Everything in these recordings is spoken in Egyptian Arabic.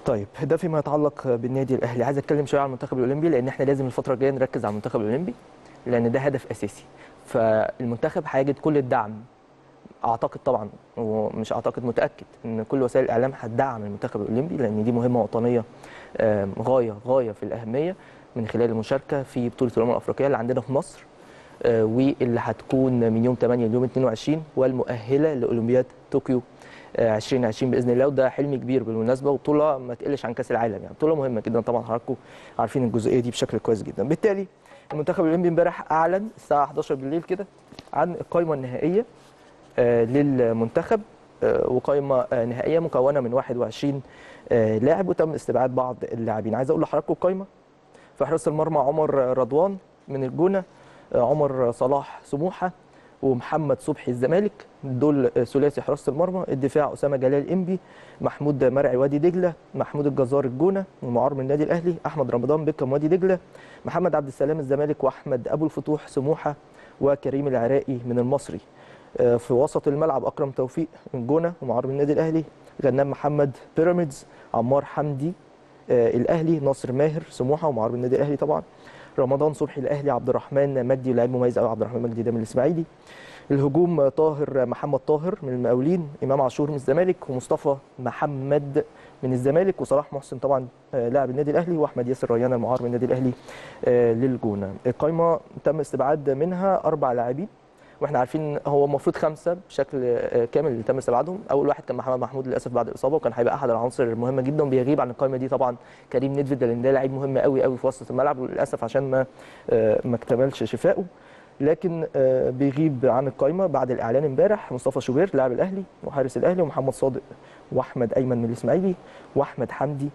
طيب ده فيما يتعلق بالنادي الاهلي عايز اتكلم شويه عن المنتخب الاولمبي لان احنا لازم الفتره الجايه نركز على المنتخب الاولمبي لان ده هدف اساسي فالمنتخب هيجد كل الدعم اعتقد طبعا ومش اعتقد متاكد ان كل وسائل الاعلام هتدعم المنتخب الاولمبي لان دي مهمه وطنيه آم، غايه غايه في الاهميه من خلال المشاركه في بطوله الامم الافريقيه اللي عندنا في مصر آه، واللي هتكون من يوم 8 ليوم 22 والمؤهله لاولمبياد طوكيو آه، 2020 باذن الله وده حلم كبير بالمناسبه وبطوله ما تقلش عن كاس العالم يعني بطوله مهمه جدا طبعا حضراتكم عارفين الجزئيه دي بشكل كويس جدا بالتالي المنتخب الاولمبي امبارح اعلن الساعه 11 بالليل كده عن القائمه النهائيه آه، للمنتخب آه، وقائمه آه، نهائيه مكونه من 21 آه، لاعب وتم استبعاد بعض اللاعبين عايز اقول لحضراتكم القائمه في حراسه المرمى عمر رضوان من الجونه آه، عمر صلاح سموحه ومحمد صبحي الزمالك دول آه، ثلاثي حراسه المرمى الدفاع اسامه جلال انبي محمود مرعي وادي دجله محمود الجزار الجونه ومعار من النادي الاهلي احمد رمضان بكم وادي دجله محمد عبد السلام الزمالك واحمد ابو الفتوح سموحه وكريم العراقي من المصري آه، في وسط الملعب اكرم توفيق من جونه ومعار من النادي الاهلي غنام محمد بيراميدز عمار حمدي آه، الاهلي ناصر ماهر سموحه ومعار من النادي الاهلي طبعا رمضان صبحي الاهلي عبد الرحمن مجدي لاعب مميز قوي عبد الرحمن مجدي ده من الاسماعيلي الهجوم طاهر محمد طاهر من المقاولين امام عاشور من الزمالك ومصطفى محمد من الزمالك وصلاح محسن طبعا آه، لاعب النادي الاهلي واحمد ياسر ريان المعار من النادي الاهلي آه، للجونه القائمه تم استبعاد منها اربع لاعبين واحنا عارفين هو المفروض خمسه بشكل آه، كامل اللي تم استبعادهم اول واحد كان محمد محمود للاسف بعد الاصابه وكان هيبقى احد العناصر المهمه جدا وبيغيب عن القائمه دي طبعا كريم نيدفيد لان ده لعيب مهم قوي قوي في وسط الملعب وللاسف عشان ما آه، ما اكتملش شفائه لكن آه، بيغيب عن القائمه بعد الاعلان امبارح مصطفى شوبير لاعب الاهلي وحارس الاهلي ومحمد صادق واحمد ايمن من الاسماعيلي واحمد حمدي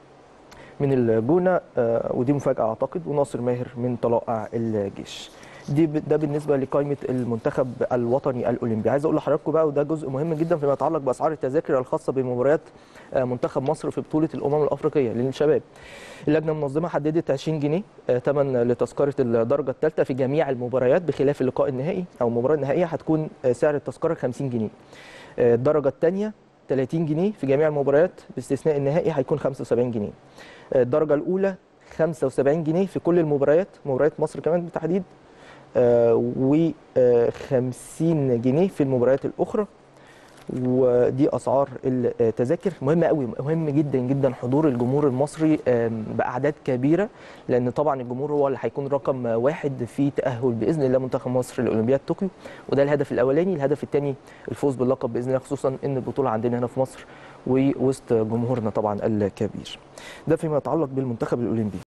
من الجونه آه، ودي مفاجاه اعتقد وناصر ماهر من طلائع الجيش دي ب- ده بالنسبه لقائمه المنتخب الوطني الاولمبي عايز اقول لحضراتكم بقى وده جزء مهم جدا فيما يتعلق باسعار التذاكر الخاصه بمباريات آه، منتخب مصر في بطوله الامم الافريقيه للشباب اللجنه المنظمه حددت 20 جنيه آه، ثمن لتذكره الدرجه الثالثه في جميع المباريات بخلاف اللقاء النهائي او المباراه النهائيه هتكون آه، سعر التذكره 50 جنيه آه، الدرجه الثانيه 30 جنيه في جميع المباريات باستثناء النهائي هيكون 75 جنيه آه، الدرجه الاولى 75 جنيه في كل المباريات مباريات مصر كمان بالتحديد و 50 جنيه في المباريات الاخرى ودي اسعار التذاكر مهم قوي مهم جدا جدا حضور الجمهور المصري آم، باعداد كبيره لان طبعا الجمهور هو اللي هيكون رقم واحد في تاهل باذن الله منتخب مصر لاولمبياد طوكيو وده الهدف الاولاني الهدف الثاني الفوز باللقب باذن الله خصوصا ان البطوله عندنا هنا في مصر ووسط جمهورنا طبعا الكبير ده فيما يتعلق بالمنتخب الاولمبي